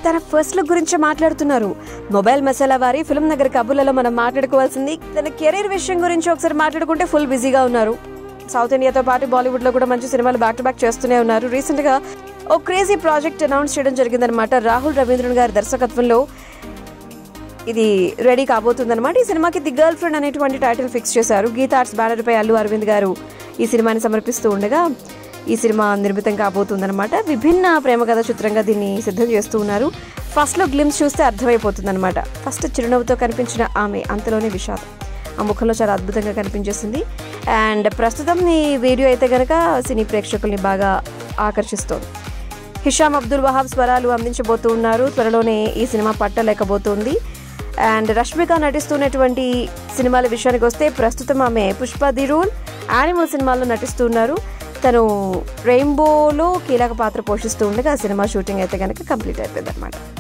తన first look గురించి మాట్లాడుతున్నారు మొబైల్ మసాలా వారి ఫిల్మ్ నగర్ కబుర్లలో మనం మాట్లాడుకోవాల్సింది తన కెరీర్ విషయం గురించి ఒకసారి మాట్లాడుకుంటే ఫుల్ బిజీగా ఉన్నారు సౌత్ ఇండియాతో పాటు బాలీవుడ్ లో కూడా మంచి సినిమాలు బ్యాక్ టు బ్యాక్ చేస్తూనే ఉన్నారు రీసెంట్ గా ఓ క్రేజీ ప్రాజెక్ట్ అనౌన్స్ చేయడం జరిగిందనమాట రాహుల్ రవీంద్రన్ గారి దర్శకత్వంలో ఇది రెడీ కాబోతుందన్నమాట ఈ సినిమాకి ది గర్ల్ ఫ్రెండ్ అనేటువంటి టైటిల్ ఫిక్స్ చేశారు గీతా ఆర్ట్స్ బ్యానర్ పై అల్లు అరవింద్ గారు ఈ సినిమాని సమర్పిస్తూ ఉండగా ఈ సినిమా నిర్మితం కాబోతుందన్నమాట విభిన్న ప్రేమ కథ చిత్రంగా దీన్ని సిద్ధం చేస్తూ ఉన్నారు ఫస్ట్ లో గ్లిమ్స్ చూస్తే అర్థమైపోతుందన్నమాట ఫస్ట్ చిరునవ్వుతో కనిపించిన ఆమె అంతలోనే విషాదం ఆ ముఖంలో చాలా అద్భుతంగా కనిపించేసింది అండ్ ప్రస్తుతం ఈ వీడియో అయితే కనుక సినీ ప్రేక్షకుల్ని బాగా ఆకర్షిస్తోంది హిషామ్ అబ్దుల్ వహాబ్ స్వరాలు అందించబోతూ ఉన్నారు త్వరలోనే ఈ సినిమా పట్టలేకబోతోంది అండ్ రష్మిక నటిస్తున్నటువంటి సినిమాల విషయానికి వస్తే ప్రస్తుతం ఆమె పుష్ప ది రూల్ యానిమల్ సినిమాల్లో నటిస్తూ ఉన్నారు తను రెయిన్బోలో కీలక పాత్ర పోషిస్తూ ఉండగా సినిమా షూటింగ్ అయితే కనుక కంప్లీట్ అయిపోయింది అనమాట